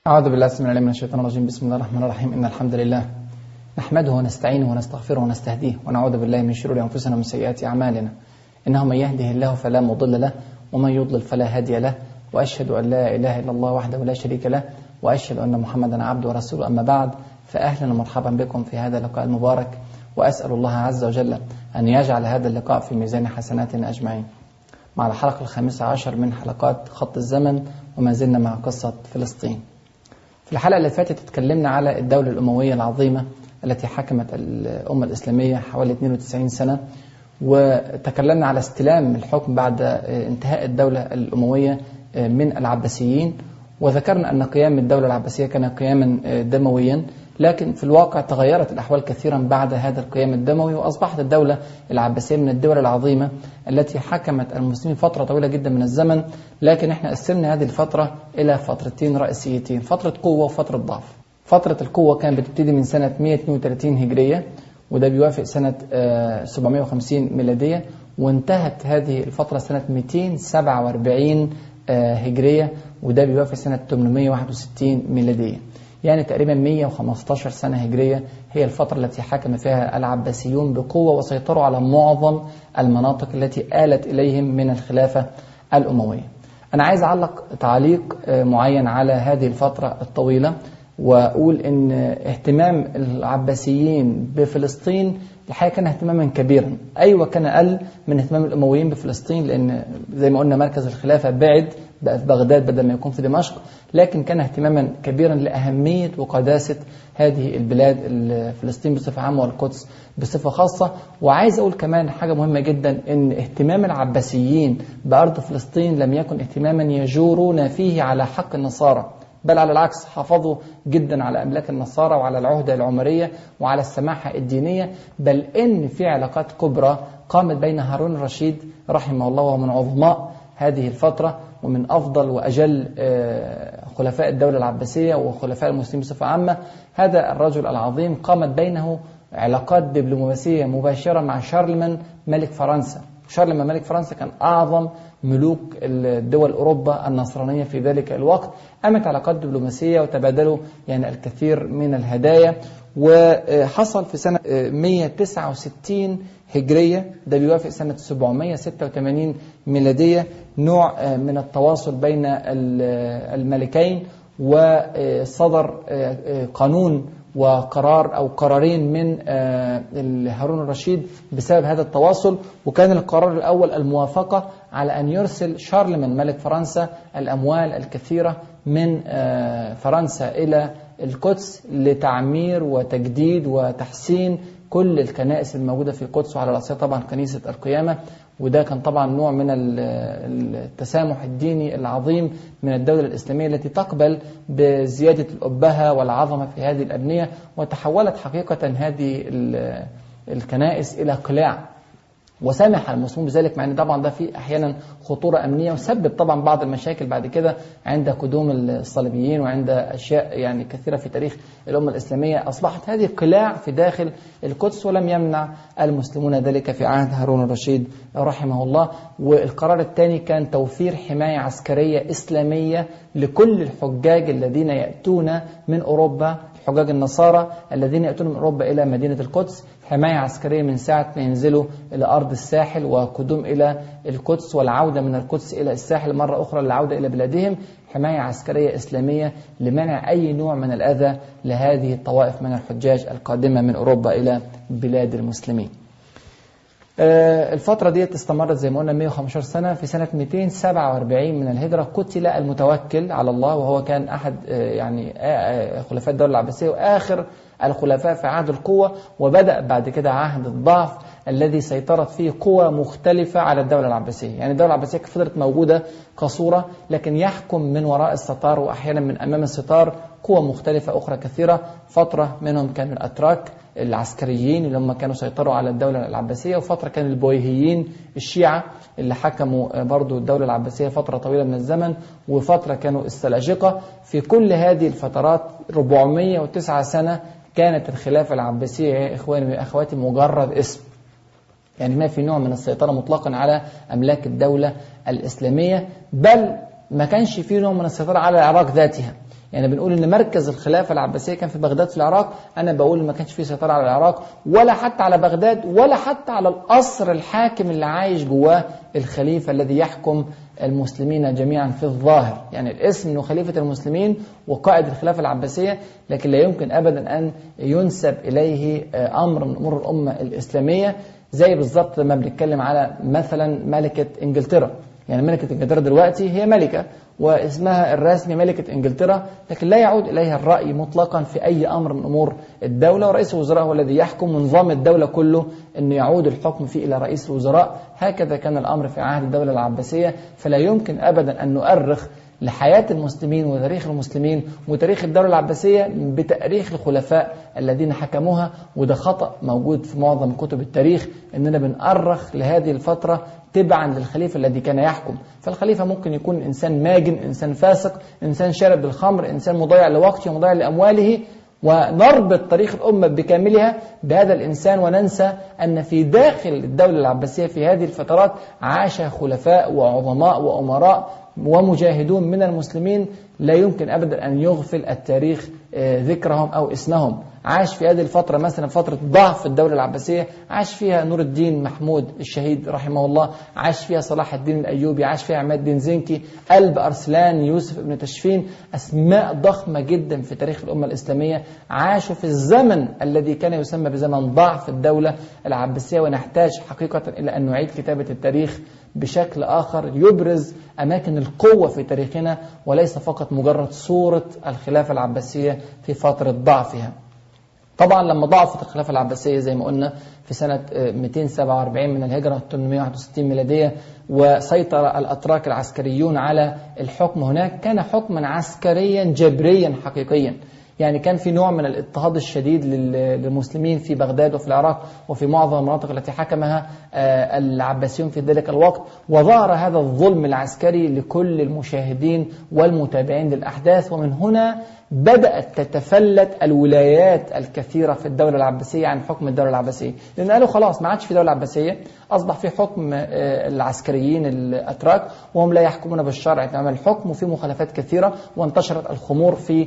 أعوذ بالله السميع العليم من الشيطان الرجيم بسم الله الرحمن الرحيم إن الحمد لله نحمده ونستعينه ونستغفره ونستهديه ونعوذ بالله من شرور أنفسنا ومن سيئات أعمالنا إنه من يهده الله فلا مضل له ومن يضلل فلا هادي له وأشهد أن لا إله إلا الله وحده لا شريك له وأشهد أن محمدا عبده ورسوله أما بعد فأهلا ومرحبا بكم في هذا اللقاء المبارك وأسأل الله عز وجل أن يجعل هذا اللقاء في ميزان حسناتنا أجمعين مع الحلقة الخامسة عشر من حلقات خط الزمن وما زلنا مع قصة فلسطين في الحلقة اللي فاتت اتكلمنا على الدولة الأموية العظيمة التي حكمت الأمة الإسلامية حوالي 92 سنة وتكلمنا على استلام الحكم بعد انتهاء الدولة الأموية من العباسيين وذكرنا أن قيام الدولة العباسية كان قياما دمويا لكن في الواقع تغيرت الأحوال كثيرا بعد هذا القيام الدموي وأصبحت الدولة العباسية من الدول العظيمة التي حكمت المسلمين فترة طويلة جدا من الزمن لكن احنا قسمنا هذه الفترة إلى فترتين رئيسيتين فترة قوة وفترة ضعف فترة القوة كانت بتبتدي من سنة 132 هجرية وده بيوافق سنة 750 ميلادية وانتهت هذه الفترة سنة 247 هجرية وده بيوافق سنة 861 ميلادية يعني تقريبا 115 سنة هجرية هي الفترة التي حكم فيها العباسيون بقوة وسيطروا على معظم المناطق التي آلت إليهم من الخلافة الأموية أنا عايز أعلق تعليق معين على هذه الفترة الطويلة وأقول إن اهتمام العباسيين بفلسطين الحقيقة كان اهتماما كبيرا أيوة كان أقل من اهتمام الأمويين بفلسطين لأن زي ما قلنا مركز الخلافة بعد بقى في بغداد بدل ما يكون في دمشق لكن كان اهتماما كبيرا لأهمية وقداسة هذه البلاد فلسطين بصفة عامة والقدس بصفة خاصة وعايز أقول كمان حاجة مهمة جدا أن اهتمام العباسيين بأرض فلسطين لم يكن اهتماما يجورون فيه على حق النصارى بل على العكس حافظوا جدا على أملاك النصارى وعلى العهدة العمرية وعلى السماحة الدينية بل إن في علاقات كبرى قامت بين هارون الرشيد رحمه الله وهو من عظماء هذه الفترة ومن أفضل وأجل خلفاء الدولة العباسية وخلفاء المسلمين بصفة عامة هذا الرجل العظيم قامت بينه علاقات دبلوماسية مباشرة مع شارلمان ملك فرنسا شارلمان ملك فرنسا كان أعظم ملوك الدول أوروبا النصرانية في ذلك الوقت قامت علاقات دبلوماسية وتبادلوا يعني الكثير من الهدايا وحصل في سنة 169 هجرية ده بيوافق سنة 786 ميلادية نوع من التواصل بين الملكين وصدر قانون وقرار أو قرارين من هارون الرشيد بسبب هذا التواصل وكان القرار الأول الموافقة على أن يرسل شارلمان ملك فرنسا الأموال الكثيرة من فرنسا إلى القدس لتعمير وتجديد وتحسين كل الكنائس الموجودة في القدس وعلى رأسها طبعا كنيسة القيامة وده كان طبعا نوع من التسامح الديني العظيم من الدولة الإسلامية التي تقبل بزيادة الأبهة والعظمة في هذه الأبنية وتحولت حقيقة هذه الكنائس إلى قلاع وسامح المسلمون بذلك مع ان طبعا ده في احيانا خطوره امنيه وسبب طبعا بعض المشاكل بعد كده عند قدوم الصليبيين وعند اشياء يعني كثيره في تاريخ الامه الاسلاميه اصبحت هذه قلاع في داخل القدس ولم يمنع المسلمون ذلك في عهد هارون الرشيد رحمه الله والقرار الثاني كان توفير حمايه عسكريه اسلاميه لكل الحجاج الذين ياتون من اوروبا حجاج النصارى الذين يأتون من أوروبا إلى مدينة القدس حماية عسكرية من ساعة ما ينزلوا إلى أرض الساحل وقدوم إلى القدس والعودة من القدس إلى الساحل مرة أخرى للعودة إلى بلادهم حماية عسكرية إسلامية لمنع أي نوع من الأذى لهذه الطوائف من الحجاج القادمة من أوروبا إلى بلاد المسلمين الفترة دي استمرت زي ما قلنا 115 سنة في سنة 247 من الهجرة قتل المتوكل على الله وهو كان أحد يعني خلفاء الدولة العباسية وآخر الخلفاء في عهد القوة وبدأ بعد كده عهد الضعف الذي سيطرت فيه قوى مختلفة على الدولة العباسية يعني الدولة العباسية فضلت موجودة كصورة لكن يحكم من وراء الستار وأحيانا من أمام الستار قوى مختلفة أخرى كثيرة فترة منهم كان الأتراك العسكريين اللي هم كانوا سيطروا على الدولة العباسية وفترة كان البويهيين الشيعة اللي حكموا برضو الدولة العباسية فترة طويلة من الزمن وفترة كانوا السلاجقة في كل هذه الفترات 409 سنة كانت الخلافة العباسية يا إخواني وأخواتي مجرد اسم يعني ما في نوع من السيطرة مطلقا على أملاك الدولة الإسلامية بل ما كانش في نوع من السيطرة على العراق ذاتها يعني بنقول ان مركز الخلافه العباسيه كان في بغداد في العراق انا بقول ما كانش فيه سيطره على العراق ولا حتى على بغداد ولا حتى على القصر الحاكم اللي عايش جواه الخليفه الذي يحكم المسلمين جميعا في الظاهر يعني الاسم انه خليفه المسلمين وقائد الخلافه العباسيه لكن لا يمكن ابدا ان ينسب اليه امر من امور الامه الاسلاميه زي بالظبط لما بنتكلم على مثلا ملكه انجلترا يعني ملكة انجلترا دلوقتي هي ملكة واسمها الرسمي ملكة انجلترا لكن لا يعود اليها الرأي مطلقا في اي امر من امور الدولة ورئيس الوزراء هو الذي يحكم ونظام الدولة كله انه يعود الحكم فيه الى رئيس الوزراء هكذا كان الامر في عهد الدولة العباسية فلا يمكن ابدا ان نؤرخ لحياة المسلمين وتاريخ المسلمين وتاريخ الدولة العباسية بتاريخ الخلفاء الذين حكموها وده خطأ موجود في معظم كتب التاريخ اننا بنأرخ لهذه الفترة تبعا للخليفة الذي كان يحكم فالخليفة ممكن يكون إنسان ماجن إنسان فاسق إنسان شارب بالخمر إنسان مضيع لوقته ومضيع لأمواله ونربط تاريخ الأمة بكاملها بهذا الإنسان وننسى أن في داخل الدولة العباسية في هذه الفترات عاش خلفاء وعظماء وأمراء ومجاهدون من المسلمين لا يمكن أبدا أن يغفل التاريخ ذكرهم أو اسمهم عاش في هذه الفترة مثلا فترة ضعف الدولة العباسية عاش فيها نور الدين محمود الشهيد رحمه الله عاش فيها صلاح الدين الأيوبي عاش فيها عماد الدين زنكي قلب أرسلان يوسف ابن تشفين أسماء ضخمة جدا في تاريخ الأمة الإسلامية عاشوا في الزمن الذي كان يسمى بزمن ضعف الدولة العباسية ونحتاج حقيقة إلى أن نعيد كتابة التاريخ بشكل آخر يبرز أماكن القوة في تاريخنا وليس فقط مجرد صورة الخلافة العباسية في فترة ضعفها طبعا لما ضعفت الخلافة العباسية زي ما قلنا في سنة 247 من الهجرة 861 ميلادية وسيطر الأتراك العسكريون على الحكم هناك كان حكما عسكريا جبريا حقيقيا يعني كان في نوع من الاضطهاد الشديد للمسلمين في بغداد وفي العراق وفي معظم المناطق التي حكمها العباسيون في ذلك الوقت وظهر هذا الظلم العسكري لكل المشاهدين والمتابعين للأحداث ومن هنا بدأت تتفلت الولايات الكثيرة في الدولة العباسية عن حكم الدولة العباسية لأن قالوا خلاص ما عادش في دولة عباسية أصبح في حكم العسكريين الأتراك وهم لا يحكمون بالشرع إنما الحكم وفي مخالفات كثيرة وانتشرت الخمور في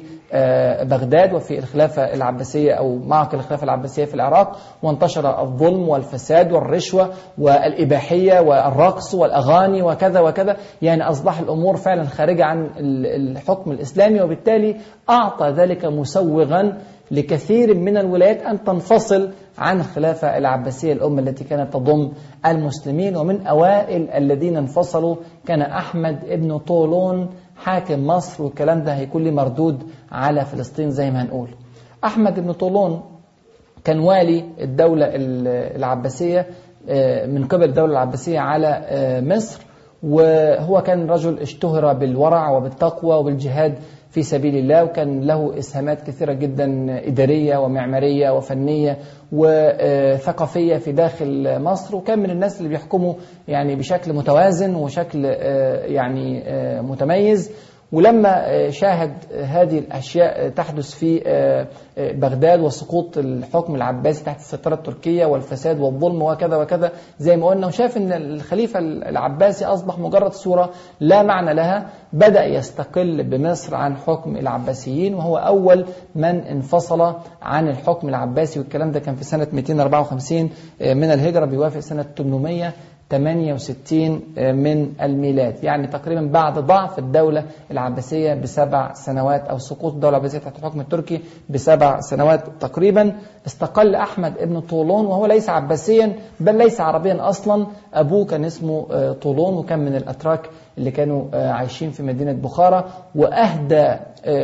بغداد وفي الخلافة العباسية أو معقل الخلافة العباسية في العراق وانتشر الظلم والفساد والرشوة والإباحية والرقص والأغاني وكذا وكذا يعني أصبح الأمور فعلا خارجة عن الحكم الإسلامي وبالتالي أعطى ذلك مسوغا لكثير من الولايات أن تنفصل عن الخلافة العباسية الأمة التي كانت تضم المسلمين ومن أوائل الذين انفصلوا كان أحمد ابن طولون حاكم مصر والكلام ده هيكون لي مردود على فلسطين زي ما هنقول أحمد ابن طولون كان والي الدولة العباسية من قبل الدولة العباسية على مصر وهو كان رجل اشتهر بالورع وبالتقوى وبالجهاد في سبيل الله وكان له إسهامات كثيرة جدا إدارية ومعمارية وفنية وثقافية في داخل مصر وكان من الناس اللي بيحكموا يعني بشكل متوازن وشكل يعني متميز ولما شاهد هذه الأشياء تحدث في بغداد وسقوط الحكم العباسي تحت السيطرة التركية والفساد والظلم وكذا وكذا زي ما قلنا وشاف أن الخليفة العباسي أصبح مجرد صورة لا معنى لها بدأ يستقل بمصر عن حكم العباسيين وهو أول من انفصل عن الحكم العباسي والكلام ده كان في سنة 254 من الهجرة بيوافق سنة 800 68 من الميلاد يعني تقريبا بعد ضعف الدولة العباسية بسبع سنوات أو سقوط الدولة العباسية تحت الحكم التركي بسبع سنوات تقريبا استقل أحمد ابن طولون وهو ليس عباسيا بل ليس عربيا أصلا أبوه كان اسمه طولون وكان من الأتراك اللي كانوا عايشين في مدينة بخارى وأهدى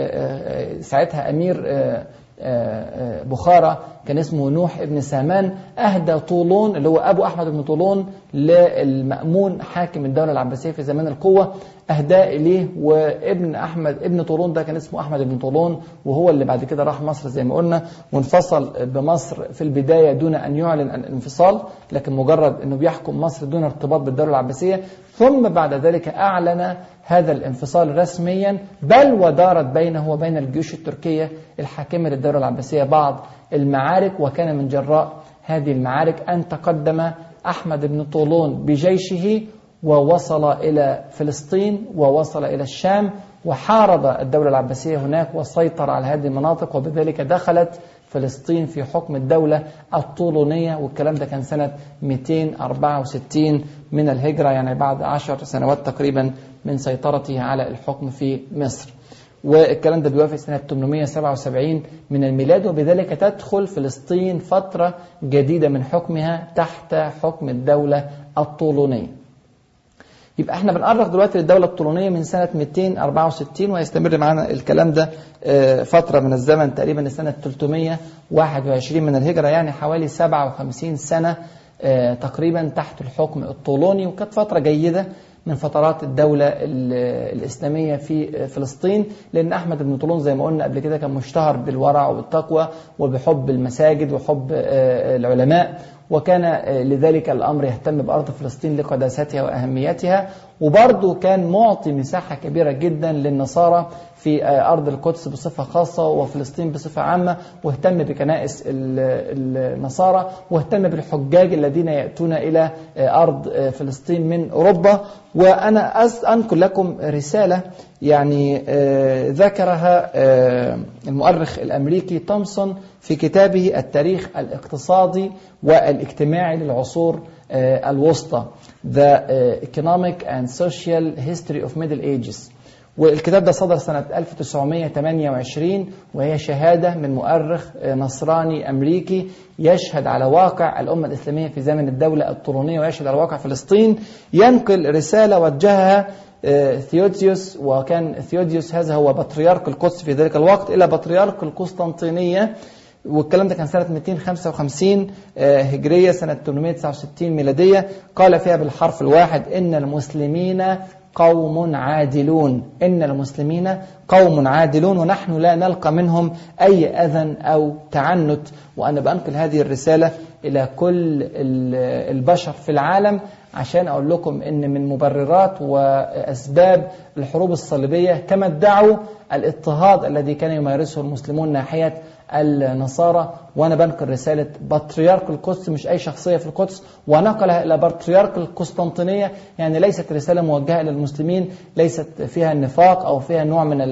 ساعتها أمير بخارى كان اسمه نوح ابن سامان أهدى طولون اللي هو أبو أحمد بن طولون للمأمون حاكم الدولة العباسية في زمان القوة أهداه إليه وابن أحمد ابن طولون ده كان اسمه أحمد بن طولون وهو اللي بعد كده راح مصر زي ما قلنا وانفصل بمصر في البداية دون أن يعلن عن الانفصال لكن مجرد أنه بيحكم مصر دون ارتباط بالدولة العباسية ثم بعد ذلك أعلن هذا الانفصال رسميا بل ودارت بينه وبين الجيوش التركية الحاكمة للدولة العباسية بعض المعارك وكان من جراء هذه المعارك أن تقدم أحمد بن طولون بجيشه ووصل إلى فلسطين ووصل إلى الشام وحارب الدولة العباسية هناك وسيطر على هذه المناطق وبذلك دخلت فلسطين في حكم الدولة الطولونية والكلام ده كان سنة 264 من الهجرة يعني بعد عشر سنوات تقريبا من سيطرته على الحكم في مصر والكلام ده بيوافق سنة 877 من الميلاد وبذلك تدخل فلسطين فترة جديدة من حكمها تحت حكم الدولة الطولونية يبقى احنا بنقرق دلوقتي للدولة الطولونية من سنة 264 ويستمر معانا الكلام ده فترة من الزمن تقريبا لسنة 321 من الهجرة يعني حوالي 57 سنة تقريبا تحت الحكم الطولوني وكانت فترة جيدة من فترات الدولة الإسلامية في فلسطين لأن أحمد بن طولون زي ما قلنا قبل كده كان مشتهر بالورع وبالتقوى وبحب المساجد وحب العلماء وكان لذلك الأمر يهتم بأرض فلسطين لقداستها وأهميتها وبرضه كان معطي مساحة كبيرة جدا للنصارى في أرض القدس بصفة خاصة وفلسطين بصفة عامة واهتم بكنائس النصارى واهتم بالحجاج الذين يأتون إلى أرض فلسطين من أوروبا وأنا أنقل لكم رسالة يعني ذكرها المؤرخ الأمريكي تومسون في كتابه التاريخ الاقتصادي والاجتماعي للعصور الوسطى The Economic and Social History of Middle Ages والكتاب ده صدر سنة 1928 وهي شهادة من مؤرخ نصراني أمريكي يشهد على واقع الأمة الإسلامية في زمن الدولة الطولونية ويشهد على واقع فلسطين ينقل رسالة وجهها ثيوديوس وكان ثيوديوس هذا هو بطريرك القدس في ذلك الوقت إلى بطريرك القسطنطينية والكلام ده كان سنة 255 هجرية سنة 869 ميلادية قال فيها بالحرف الواحد إن المسلمين قوم عادلون إن المسلمين قوم عادلون ونحن لا نلقى منهم أي أذى أو تعنت وأنا بأنقل هذه الرسالة إلى كل البشر في العالم عشان أقول لكم إن من مبررات وأسباب الحروب الصليبية كما ادعوا الاضطهاد الذي كان يمارسه المسلمون ناحية النصارى وانا بنقل رساله بطريرك القدس مش اي شخصيه في القدس ونقلها الى بطريرك القسطنطينيه يعني ليست رساله موجهه الى المسلمين ليست فيها النفاق او فيها نوع من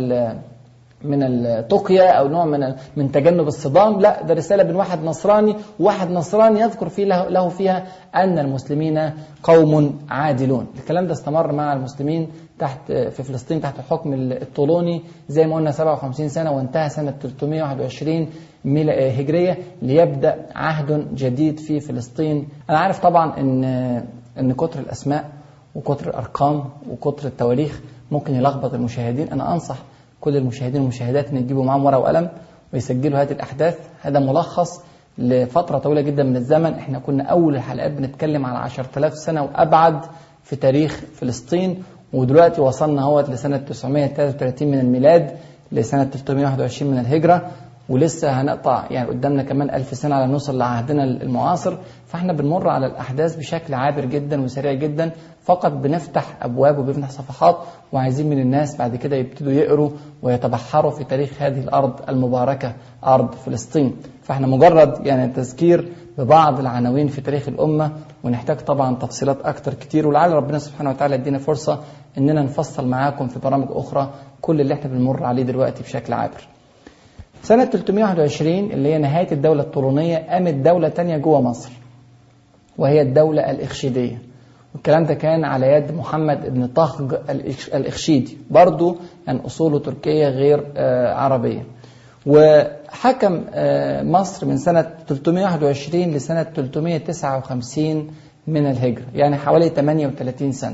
من التقية أو نوع من من تجنب الصدام لا ده رسالة من واحد نصراني وواحد نصراني يذكر فيه له, له فيها أن المسلمين قوم عادلون الكلام ده استمر مع المسلمين تحت في فلسطين تحت الحكم الطولوني زي ما قلنا 57 سنة وانتهى سنة 321 هجرية ليبدأ عهد جديد في فلسطين أنا عارف طبعا أن أن كتر الأسماء وكتر الأرقام وكتر التواريخ ممكن يلخبط المشاهدين أنا أنصح كل المشاهدين والمشاهدات ان يجيبوا معاهم ورقه وقلم ويسجلوا هذه الاحداث هذا ملخص لفتره طويله جدا من الزمن احنا كنا اول الحلقات بنتكلم على 10000 سنه وابعد في تاريخ فلسطين ودلوقتي وصلنا اهوت لسنه 933 من الميلاد لسنه 321 من الهجره ولسه هنقطع يعني قدامنا كمان ألف سنة على نوصل لعهدنا المعاصر فاحنا بنمر على الأحداث بشكل عابر جدا وسريع جدا فقط بنفتح أبواب وبنفتح صفحات وعايزين من الناس بعد كده يبتدوا يقروا ويتبحروا في تاريخ هذه الأرض المباركة أرض فلسطين فاحنا مجرد يعني تذكير ببعض العناوين في تاريخ الأمة ونحتاج طبعا تفصيلات أكتر كتير ولعل ربنا سبحانه وتعالى يدينا فرصة إننا نفصل معاكم في برامج أخرى كل اللي احنا بنمر عليه دلوقتي بشكل عابر سنة 321 اللي هي نهاية الدولة الطولونية قامت دولة تانية جوه مصر وهي الدولة الإخشيدية والكلام ده كان على يد محمد بن طهج الإخشيدي برضو يعني أصوله تركية غير عربية وحكم مصر من سنة 321 لسنة 359 من الهجرة يعني حوالي 38 سنة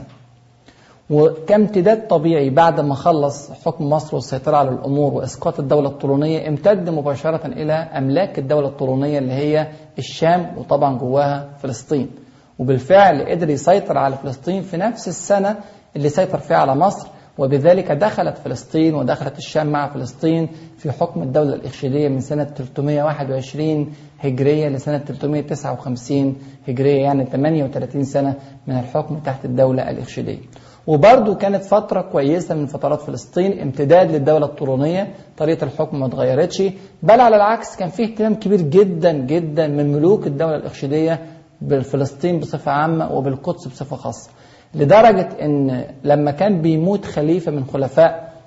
وكامتداد طبيعي بعد ما خلص حكم مصر والسيطرة على الأمور وإسقاط الدولة الطولونية امتد مباشرة إلى أملاك الدولة الطولونية اللي هي الشام وطبعا جواها فلسطين وبالفعل قدر يسيطر على فلسطين في نفس السنة اللي سيطر فيها على مصر وبذلك دخلت فلسطين ودخلت الشام مع فلسطين في حكم الدولة الإخشيدية من سنة 321 هجرية لسنة 359 هجرية يعني 38 سنة من الحكم تحت الدولة الإخشيدية وبرضه كانت فترة كويسة من فترات فلسطين امتداد للدولة الطولونية طريقة الحكم ما اتغيرتش بل على العكس كان فيه اهتمام كبير جدا جدا من ملوك الدولة الإخشيدية بفلسطين بصفة عامة وبالقدس بصفة خاصة لدرجة ان لما كان بيموت خليفة من خلفاء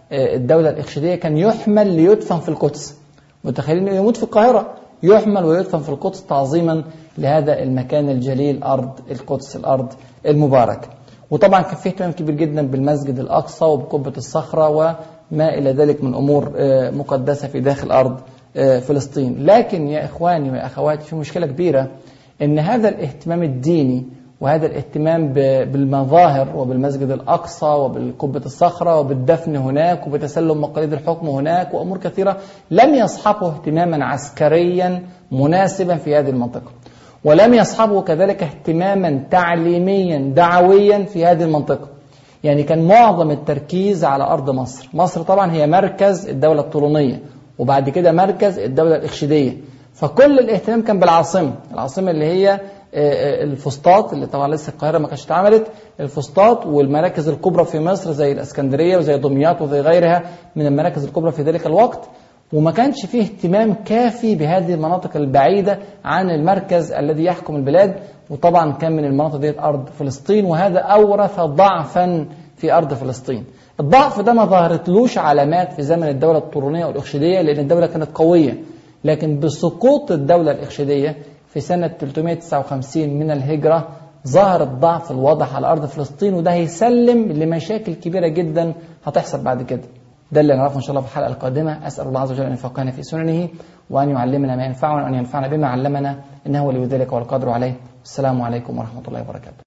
الدولة الإخشيدية كان يحمل ليدفن في القدس متخيلين يموت في القاهرة يحمل ويدفن في القدس تعظيما لهذا المكان الجليل أرض القدس الأرض المباركة وطبعا كان فيه اهتمام كبير جدا بالمسجد الأقصى وبقبة الصخرة وما إلى ذلك من أمور مقدسة في داخل أرض فلسطين لكن يا إخواني وأخواتي في مشكلة كبيرة إن هذا الاهتمام الديني وهذا الاهتمام بالمظاهر وبالمسجد الأقصى وبالقبة الصخرة وبالدفن هناك وبتسلم مقاليد الحكم هناك وأمور كثيرة لم يصحبه اهتماما عسكريا مناسبا في هذه المنطقة ولم يصحبه كذلك اهتماما تعليميا دعويا في هذه المنطقة يعني كان معظم التركيز على أرض مصر مصر طبعا هي مركز الدولة الطولونية وبعد كده مركز الدولة الإخشيدية فكل الاهتمام كان بالعاصمة العاصمة اللي هي الفسطاط اللي طبعا لسه القاهرة ما كانتش اتعملت الفسطاط والمراكز الكبرى في مصر زي الإسكندرية وزي دمياط وزي غيرها من المراكز الكبرى في ذلك الوقت وما كانش فيه اهتمام كافي بهذه المناطق البعيدة عن المركز الذي يحكم البلاد وطبعا كان من المناطق دي أرض فلسطين وهذا أورث ضعفا في أرض فلسطين الضعف ده ما ظهرتلوش علامات في زمن الدولة الطورونية والإخشيدية لأن الدولة كانت قوية لكن بسقوط الدولة الإخشيدية في سنة 359 من الهجرة ظهر الضعف الواضح على أرض فلسطين وده هيسلم لمشاكل كبيرة جدا هتحصل بعد كده ده اللي نعرفه إن شاء الله في الحلقة القادمة أسأل الله عز وجل أن يفقهنا في سننه وأن يعلمنا ما ينفعنا وأن ينفعنا بما علمنا إنه ولي ذلك والقدر عليه السلام عليكم ورحمة الله وبركاته